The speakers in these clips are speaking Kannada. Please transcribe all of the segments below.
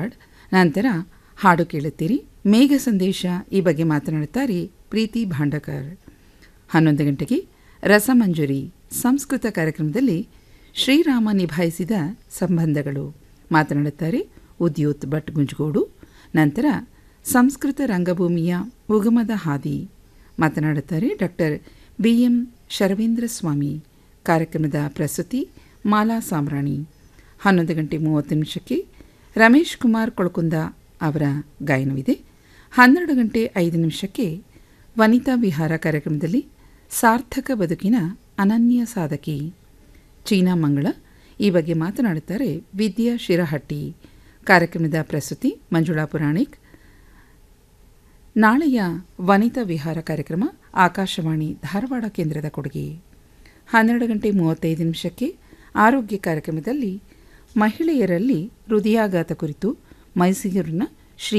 ಅವಾರ್ಡ್ ನಂತರ ಹಾಡು ಕೇಳುತ್ತೀರಿ ಮೇಘ ಸಂದೇಶ ಈ ಬಗ್ಗೆ ಮಾತನಾಡುತ್ತಾರೆ ಪ್ರೀತಿ ಭಾಂಡಕರ್ ಹನ್ನೊಂದು ಗಂಟೆಗೆ ರಸಮಂಜರಿ ಸಂಸ್ಕೃತ ಕಾರ್ಯಕ್ರಮದಲ್ಲಿ ಶ್ರೀರಾಮ ನಿಭಾಯಿಸಿದ ಸಂಬಂಧಗಳು ಮಾತನಾಡುತ್ತಾರೆ ಉದ್ಯೋತ್ ಭಟ್ ಗುಂಜಗೋಡು ನಂತರ ಸಂಸ್ಕೃತ ರಂಗಭೂಮಿಯ ಉಗಮದ ಹಾದಿ ಮಾತನಾಡುತ್ತಾರೆ doctor B M Sharavendra Swamy ಕಾರ್ಯಕ್ರಮದ ಪ್ರಸ್ತುತಿ ಮಾಲಾ ಸಾಮ್ರಾಣಿ ಹನ್ನೊಂದು ಗಂಟೆ ಮೂವತ್ತು ನಿಮಿಷಕ್ಕೆ ರಮೇಶ್ ಕುಮಾರ್ ಕೊಳಕುಂದ ಅವರ ಗಾಯನವಿದೆ ಹನ್ನೆರಡು ಗಂಟೆ ಐದು ನಿಮಿಷಕ್ಕೆ ವನಿತಾ ವಿಹಾರ ಕಾರ್ಯಕ್ರಮದಲ್ಲಿ ಸಾರ್ಥಕ ಬದುಕಿನ ಅನನ್ಯ ಸಾಧಕಿ ಚೀನಾ ಮಂಗಳ ಈ ಬಗ್ಗೆ ಮಾತನಾಡುತ್ತಾರೆ ವಿದ್ಯಾ ಶಿರಹಟ್ಟಿ ಕಾರ್ಯಕ್ರಮದ ಪ್ರಸ್ತುತಿ ಮಂಜುಳಾ ಪುರಾಣಿಕ್ ನಾಳೆಯ ವನಿತಾ ವಿಹಾರ ಕಾರ್ಯಕ್ರಮ ಆಕಾಶವಾಣಿ ಧಾರವಾಡ ಕೇಂದ್ರದ ಕೊಡುಗೆ ಹನ್ನೆರಡು ಗಂಟೆ ಮೂವತ್ತೈದು ನಿಮಿಷಕ್ಕೆ ಆರೋಗ್ಯ ಕಾರ್ಯಕ್ರಮದಲ್ಲಿ ಮಹಿಳೆಯರಲ್ಲಿ ಹೃದಯಾಘಾತ ಕುರಿತು ಮೈಸೂರಿನ ಶ್ರೀ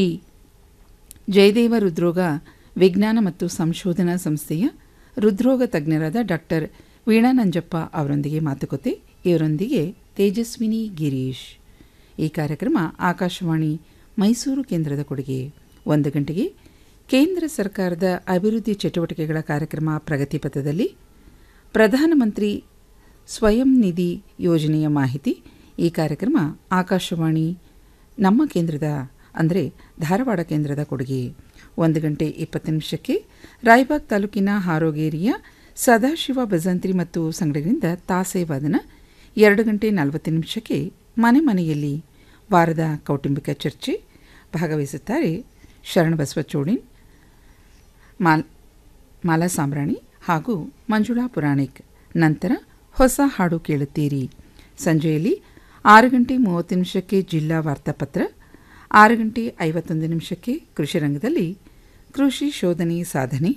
ಜಯದೇವ ಹೃದ್ರೋಗ ವಿಜ್ಞಾನ ಮತ್ತು ಸಂಶೋಧನಾ ಸಂಸ್ಥೆಯ ಹೃದ್ರೋಗ ತಜ್ಞರಾದ ಡಾಕ್ಟರ್ ವೀಣಾ ನಂಜಪ್ಪ ಅವರೊಂದಿಗೆ ಮಾತುಕತೆ ಇವರೊಂದಿಗೆ ತೇಜಸ್ವಿನಿ ಗಿರೀಶ್ ಈ ಕಾರ್ಯಕ್ರಮ ಆಕಾಶವಾಣಿ ಮೈಸೂರು ಕೇಂದ್ರದ ಕೊಡುಗೆ ಒಂದು ಗಂಟೆಗೆ ಕೇಂದ್ರ ಸರ್ಕಾರದ ಅಭಿವೃದ್ಧಿ ಚಟುವಟಿಕೆಗಳ ಕಾರ್ಯಕ್ರಮ ಪ್ರಗತಿಪಥದಲ್ಲಿ ಪ್ರಧಾನಮಂತ್ರಿ ಸ್ವಯಂ ನಿಧಿ ಯೋಜನೆಯ ಮಾಹಿತಿ ಈ ಕಾರ್ಯಕ್ರಮ ಆಕಾಶವಾಣಿ ನಮ್ಮ ಕೇಂದ್ರದ ಅಂದರೆ ಧಾರವಾಡ ಕೇಂದ್ರದ ಕೊಡುಗೆ ಒಂದು ಗಂಟೆ ಇಪ್ಪತ್ತು ನಿಮಿಷಕ್ಕೆ ರಾಯಬಾಗ್ ತಾಲೂಕಿನ ಹಾರೋಗೇರಿಯ ಸದಾಶಿವ ಭಜಂತ್ರಿ ಮತ್ತು ಸಂಘಗಳಿಂದ ತಾಸೆ ವಾದನ ಎರಡು ಗಂಟೆ ನಲವತ್ತು ನಿಮಿಷಕ್ಕೆ ಮನೆ ಮನೆಯಲ್ಲಿ ವಾರದ ಕೌಟುಂಬಿಕ ಚರ್ಚೆ ಭಾಗವಹಿಸುತ್ತಾರೆ ಶರಣಬಸವ ಚೋಡಿನ್ ಮಾಲ್ ಮಾಲಾ ಸಾಂಬ್ರಾಣಿ ಹಾಗೂ ಮಂಜುಳಾ ಪುರಾಣಿಕ್ ನಂತರ ಹೊಸ ಹಾಡು ಕೇಳುತ್ತೀರಿ ಸಂಜೆಯಲ್ಲಿ ಆರು ಗಂಟೆ ಮೂವತ್ತು ನಿಮಿಷಕ್ಕೆ ಜಿಲ್ಲಾ ವಾರ್ತಾಪತ್ರ ಆರು ಗಂಟೆ ಐವತ್ತೊಂದು ನಿಮಿಷಕ್ಕೆ ಕೃಷಿ ರಂಗದಲ್ಲಿ ಕೃಷಿ ಶೋಧನೆ ಸಾಧನೆ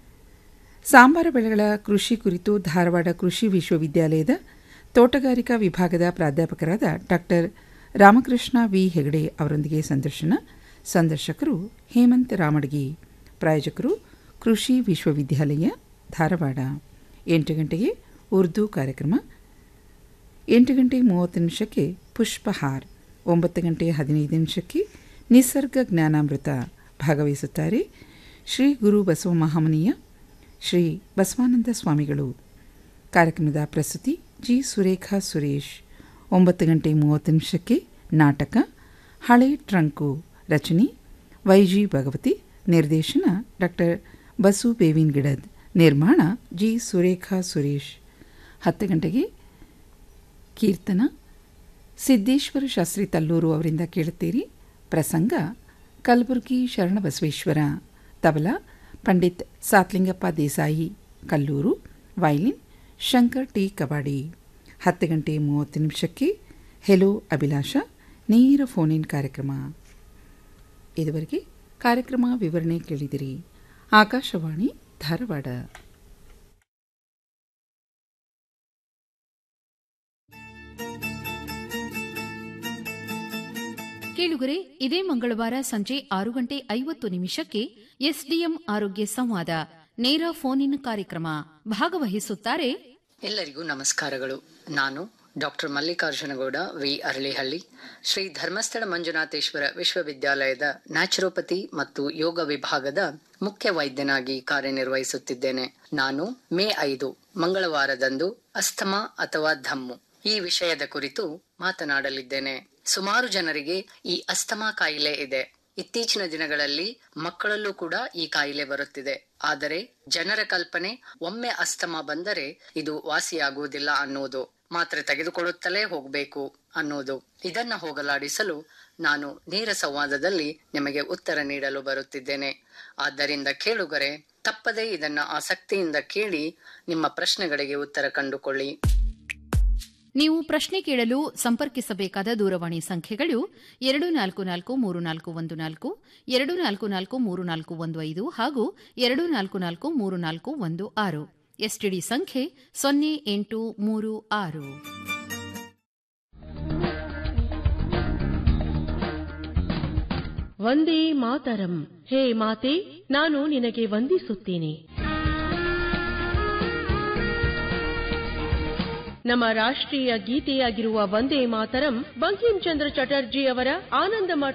ಸಾಂಬಾರ ಬೆಳೆಗಳ ಕೃಷಿ ಕುರಿತು ಧಾರವಾಡ ಕೃಷಿ ವಿಶ್ವವಿದ್ಯಾಲಯದ ತೋಟಗಾರಿಕಾ ವಿಭಾಗದ ಪ್ರಾಧ್ಯಾಪಕರಾದ ಡಾಕ್ಟರ್ ರಾಮಕೃಷ್ಣ ವಿ ಹೆಗಡೆ ಅವರೊಂದಿಗೆ ಸಂದರ್ಶನ ಸಂದರ್ಶಕರು ಹೇಮಂತ್ ರಾಮಡ್ಗಿ ಪ್ರಾಯೋಜಕರು ಕೃಷಿ ವಿಶ್ವವಿದ್ಯಾಲಯ ಧಾರವಾಡ ಎಂಟು ಗಂಟೆಗೆ ಉರ್ದು ಕಾರ್ಯಕ್ರಮ ಎಂಟು ಗಂಟೆ ಮೂವತ್ತು ನಿಮಿಷಕ್ಕೆ ಪುಷ್ಪಹಾರ್ ಒಂಬತ್ತು ಗಂಟೆ ಹದಿನೈದು ನಿಮಿಷಕ್ಕೆ ನಿಸರ್ಗ ಜ್ಞಾನಾಮೃತ ಭಾಗವಹಿಸುತ್ತಾರೆ ಶ್ರೀ ಗುರು ಬಸವ ಮಹಾಮುನಿಯ ಶ್ರೀ ಬಸವಾನಂದ ಸ್ವಾಮಿಗಳು ಕಾರ್ಯಕ್ರಮದ ಪ್ರಸ್ತುತಿ ಜಿ ಸುರೇಖಾ ಸುರೇಶ್ ಒಂಬತ್ತು ಗಂಟೆ ಮೂವತ್ತು ನಿಮಿಷಕ್ಕೆ ನಾಟಕ ಹಳೆ ಟ್ರಂಕು ರಚನೆ ವೈಜಿ ಭಗವತಿ ನಿರ್ದೇಶನ ಡಾಕ್ಟರ್ ಬಸು ಬೇವಿನ್ ಗಿಡದ್ ನಿರ್ಮಾಣ ಜಿ ಸುರೇಖಾ ಸುರೇಶ್ ಹತ್ತು ಗಂಟೆಗೆ ಕೀರ್ತನ ಸಿದ್ದೇಶ್ವರ ಶಾಸ್ತ್ರಿ ತಲ್ಲೂರು ಅವರಿಂದ ಕೇಳುತ್ತೀರಿ ಪ್ರಸಂಗ ಕಲಬುರಗಿ ಶರಣಬಸವೇಶ್ವರ ತಬಲಾ ಪಂಡಿತ್ ಸಾತ್ಲಿಂಗಪ್ಪ ದೇಸಾಯಿ ಕಲ್ಲೂರು ವೈಲಿನ್ ಶಂಕರ್ ಟಿ ಕಬಾಡಿ ಹತ್ತು ಗಂಟೆ ಮೂವತ್ತು ನಿಮಿಷಕ್ಕೆ ಹೆಲೋ ಅಭಿಲಾಷ ನೇರ ಫೋನ್ ಇನ್ ಕಾರ್ಯಕ್ರಮ ಇದುವರೆಗೆ ಕಾರ್ಯಕ್ರಮ ವಿವರಣೆ ಕೇಳಿದಿರಿ ಆಕಾಶವಾಣಿ ಧಾರವಾಡ ಕೇಳುಗರೆ ಇದೇ ಮಂಗಳವಾರ ಸಂಜೆ ಆರು ಗಂಟೆ ಐವತ್ತು ನಿಮಿಷಕ್ಕೆ ಎಸ್ಡಿಎಂ ಆರೋಗ್ಯ ಸಂವಾದ ನೇರ ಫೋನ್ ಇನ್ ಕಾರ್ಯಕ್ರಮ ಭಾಗವಹಿಸುತ್ತಾರೆ ಎಲ್ಲರಿಗೂ ನಮಸ್ಕಾರಗಳು ನಾನು ಡಾಕ್ಟರ್ ಮಲ್ಲಿಕಾರ್ಜುನಗೌಡ ವಿ ಅರಳಿಹಳ್ಳಿ ಶ್ರೀ ಧರ್ಮಸ್ಥಳ ಮಂಜುನಾಥೇಶ್ವರ ವಿಶ್ವವಿದ್ಯಾಲಯದ ನ್ಯಾಚುರೋಪತಿ ಮತ್ತು ಯೋಗ ವಿಭಾಗದ ಮುಖ್ಯ ವೈದ್ಯನಾಗಿ ಕಾರ್ಯನಿರ್ವಹಿಸುತ್ತಿದ್ದೇನೆ ನಾನು ಮೇ ಐದು ಮಂಗಳವಾರದಂದು ಅಸ್ತಮಾ ಅಥವಾ ಧಮ್ಮು ಈ ವಿಷಯದ ಕುರಿತು ಮಾತನಾಡಲಿದ್ದೇನೆ ಸುಮಾರು ಜನರಿಗೆ ಈ ಅಸ್ತಮಾ ಕಾಯಿಲೆ ಇದೆ ಇತ್ತೀಚಿನ ದಿನಗಳಲ್ಲಿ ಮಕ್ಕಳಲ್ಲೂ ಕೂಡ ಈ ಕಾಯಿಲೆ ಬರುತ್ತಿದೆ ಆದರೆ ಜನರ ಕಲ್ಪನೆ ಒಮ್ಮೆ ಅಸ್ತಮಾ ಬಂದರೆ ಇದು ವಾಸಿಯಾಗುವುದಿಲ್ಲ ಅನ್ನುವುದು ಮಾತ್ರೆ ತೆಗೆದುಕೊಳ್ಳುತ್ತಲೇ ಹೋಗಬೇಕು ಅನ್ನೋದು ಇದನ್ನ ಹೋಗಲಾಡಿಸಲು ನಾನು ನೇರ ಸಂವಾದದಲ್ಲಿ ನಿಮಗೆ ಉತ್ತರ ನೀಡಲು ಬರುತ್ತಿದ್ದೇನೆ ಆದ್ದರಿಂದ ಕೇಳುಗರೆ ತಪ್ಪದೇ ಇದನ್ನ ಆಸಕ್ತಿಯಿಂದ ಕೇಳಿ ನಿಮ್ಮ ಪ್ರಶ್ನೆಗಳಿಗೆ ಉತ್ತರ ಕಂಡುಕೊಳ್ಳಿ ನೀವು ಪ್ರಶ್ನೆ ಕೇಳಲು ಸಂಪರ್ಕಿಸಬೇಕಾದ ದೂರವಾಣಿ ಸಂಖ್ಯೆಗಳು ಎರಡು ನಾಲ್ಕು ನಾಲ್ಕು ಮೂರು ನಾಲ್ಕು ಒಂದು ನಾಲ್ಕು ಎರಡು ನಾಲ್ಕು ನಾಲ್ಕು ಮೂರು ನಾಲ್ಕು ಒಂದು ಐದು ಹಾಗೂ ಎರಡು ನಾಲ್ಕು ನಾಲ್ಕು ಮೂರು ನಾಲ್ಕು ಒಂದು ಆರು ಎಸ್ಟಿಡಿ ಸಂಖ್ಯೆ ಸೊನ್ನೆ ಎಂಟು ಮೂರು ಆರು ವಂದೇ ಮಾತರಂ ಹೇ ಮಾತೆ ನಾನು ನಿನಗೆ ವಂದಿಸುತ್ತೇನೆ ನಮ್ಮ ರಾಷ್ಟ್ರೀಯ ಗೀತೆಯಾಗಿರುವ ವಂದೇ ಮಾತರಂ ಬಂಕಿಂ ಚಂದ್ರ ಚಟರ್ಜಿ ಅವರ ಆನಂದ